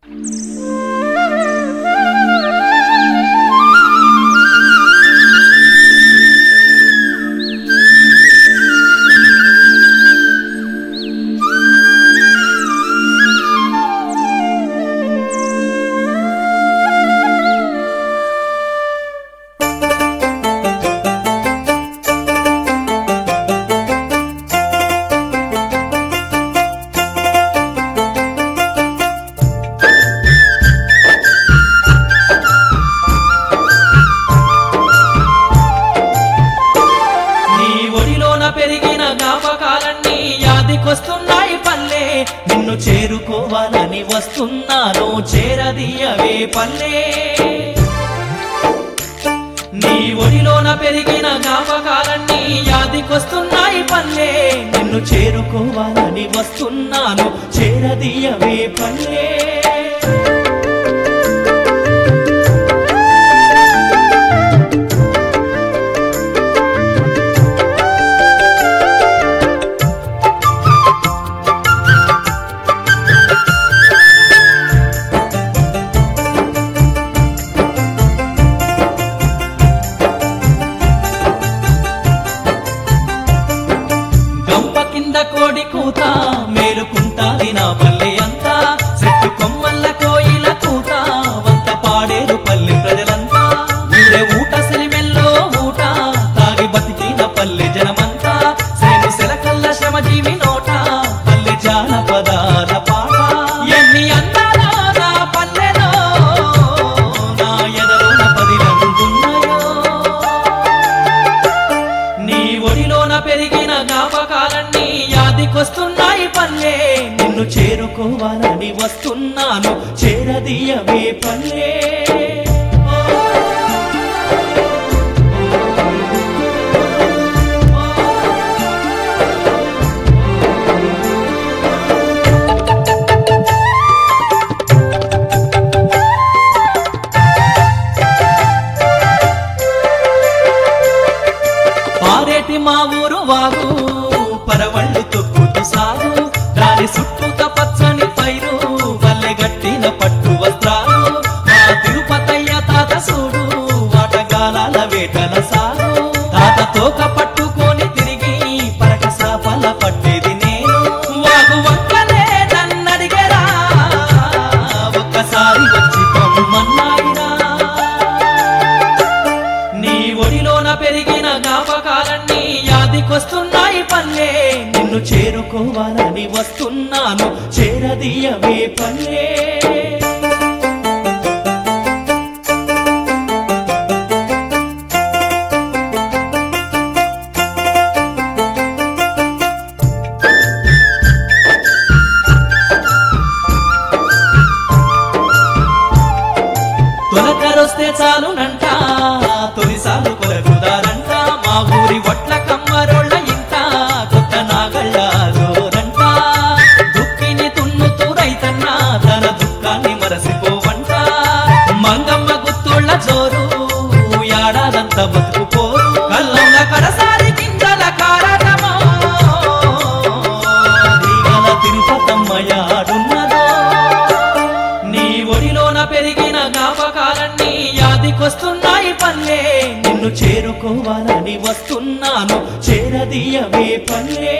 నీ ఒడిలోన పెరిగిన జ్ఞాపకాలన్నీ యాదికొస్తున్నాయి పల్లె నిన్ను చేరుకోవాలని వస్తున్నాను చేరదీయవే పల్లె నీ ఒడిలోన పెరిగిన జ్ఞాపకాలన్నీ యాదికొస్తున్నాయి పల్లె నిన్ను చేరుకోవాలని వస్తున్నాను చేరదీయవే పల్లె గంప కింద కోడి కూత మేలుకుంటాది నా పల్లె అంతా చెట్టు కొమ్మల్ల కోయిల కూత వంత పాడేరు పల్లె ప్రజలంతా ఊరే ఊట సెలిమెల్లో ఊట తాగి బతికిన పల్లె జనమంతా సేను సెలకల్ల శ్రమజీవి నోట పల్లె జానపదాల పాట ఎన్ని అందాలో నా పల్లెలో నా ఎదలోన పదిలందున్నాయో నీ ఒడిలోన పెరిగిన జ్ఞాపకాలన్నీ యాదికొస్తున్నాయి పల్లె నిన్ను చేరుకోవాలని వస్తున్నాను చేరదీయవే పల్లె పారేటి మా ఊరు వాగు పరవళ్ళు తొక్కుతూ సాగు దాని చుట్టూత పచ్చని పైరు వల్లె గట్టిన పట్టు వస్త్రాలు మా తిరుపతయ్య తాత చూడు వాటగాలాల వేటల సాగు తాత తోక పట్టుకొని తిరిగి పరక సాపల పట్టేది నేను వాగు వంకలే నన్నడిగరా ఒక్కసారి వచ్చి పొమ్మన్నాయిరా నీ ఒడిలోన పెరిగిన జ్ఞాపకాలన్నీ యాదికొస్తున్నాయి పల్లె నిన్ను చేరుకోవాలని వస్తున్నాను చేరదీయవే పల్లె తొలకరొస్తే చాలునంట తొలిసాలు కొలకుదారంట మా ఊరి ఒట్ల కమ్మరోళ్ళ ఇంట కొత్త నాగళ్ళ జోరంట దుక్కిని తున్నుతూ రైతన్న తన దుఃఖాన్ని మరసిపోవంట మంగమ్మ గుత్తుళ్ళ జోరు ఏడాదంత బతుకుపోరు కల్లంల కడసారి కిందల కారటమో దిగల తిరుపతమ్మ యాడున్నదో నీ ఒడిలోన పెరిగిన జ్ఞాపకాలన్నీ యాదికొస్తున్నాయి పల్లె నిన్ను చేరుకోవాలని వస్తున్నాను చేరదీయవే పల్లె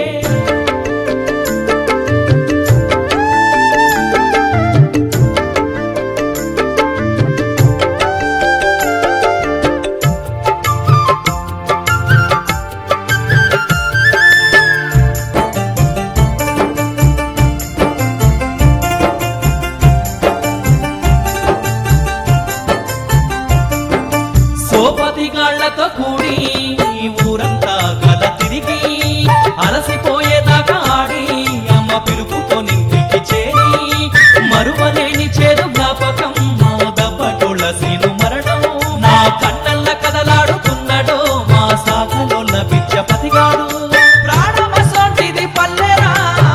సోపతిగాళ్లతో కూడి ఊరంతా గల తిరిగి అలసిపోయేదాకా ఆడి అమ్మ పిలుపుతో నింటికి చేరి మరువలేని చేదు జ్ఞాపకం మా దబ్బటోళ్ళ సీను మరణం నా కన్నల్ల కదలాడుతున్నడో మా సాగలోళ్ళ పిచ్చ పతిగాడు ప్రాణమ సొంటిది పల్లెరా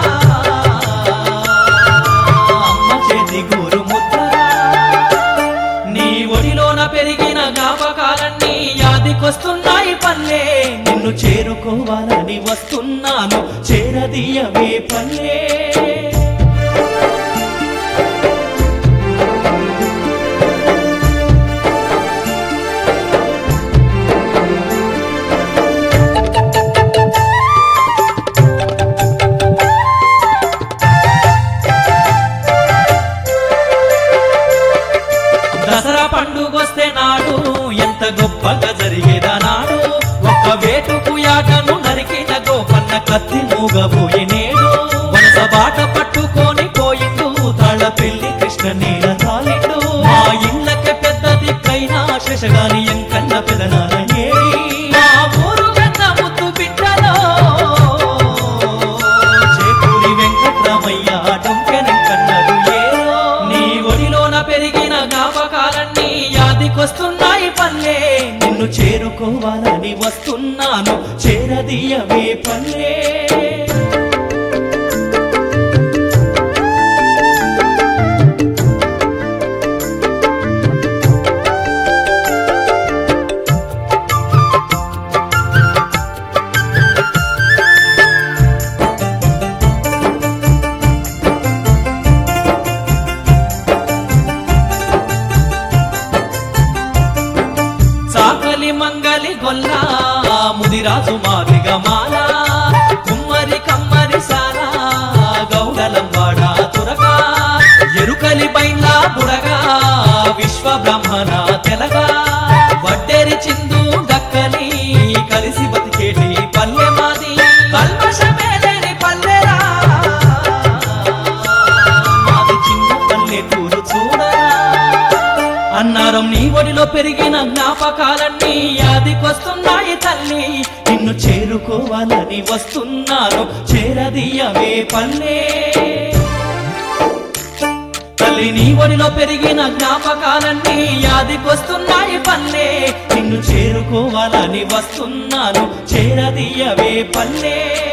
అమ్మ చేతి గోరు ముద్దరా నీ ఒడిలోన పెరిగిన జ్ఞాపకాలన్నీ యాదికొస్తున్నాయి పల్లె నిన్ను చేరుకోవాలని వస్తున్నాను చేరదీయవే పల్లె బాట పట్టుకొని పోయిండు తాళ పెళ్లి కృష్ణ నీల తాలిండు మా ఇళ్ళకి పెద్ద దిక్కైనా శశగాని ఎంకన్న పెదనాన ఏడి మా ఊరు పెద్ద ముద్దు బిడ్డలో చేకూరి వెంకట్రామయ్య డొంకెనెంకన్నడు ఏరో నీ ఒడిలోన పెరిగిన జ్ఞాపకాలన్నీ యాదికొస్తున్నాయి పల్లె నిన్ను చేరుకోవాలని వస్తున్నాను చేరదీయవే పల్లె చాకలి మంగలి గొల్ల ముదిరాజు మాదిగ మాల కుమ్మరి కమ్మరి సాల గౌడలంబాడ తురగా ఎరుకలి బైండ్ల బుడగా విశ్వ బ్రహ్మణ తెలగా వడ్డేరి చిందు డక్కలి కలిసి బతికేటి పల్లె మాది కల్మషమే లేని పల్లెరా మాది చిన్న పల్లెటూరు చూడరా అన్నారం నీ ఒడిలో పెరిగిన జ్ఞాపకాలన్నీ యాదికొస్తున్నాయి తల్లి నిన్ను చేరుకోవాలని వస్తున్నాను చేరదీయవే పల్లె తల్లి నీ ఒడిలో పెరిగిన జ్ఞాపకాలన్నీ యాదికొస్తున్నాయి పల్లె నిన్ను చేరుకోవాలని వస్తున్నాను చేరదీయవే పల్లె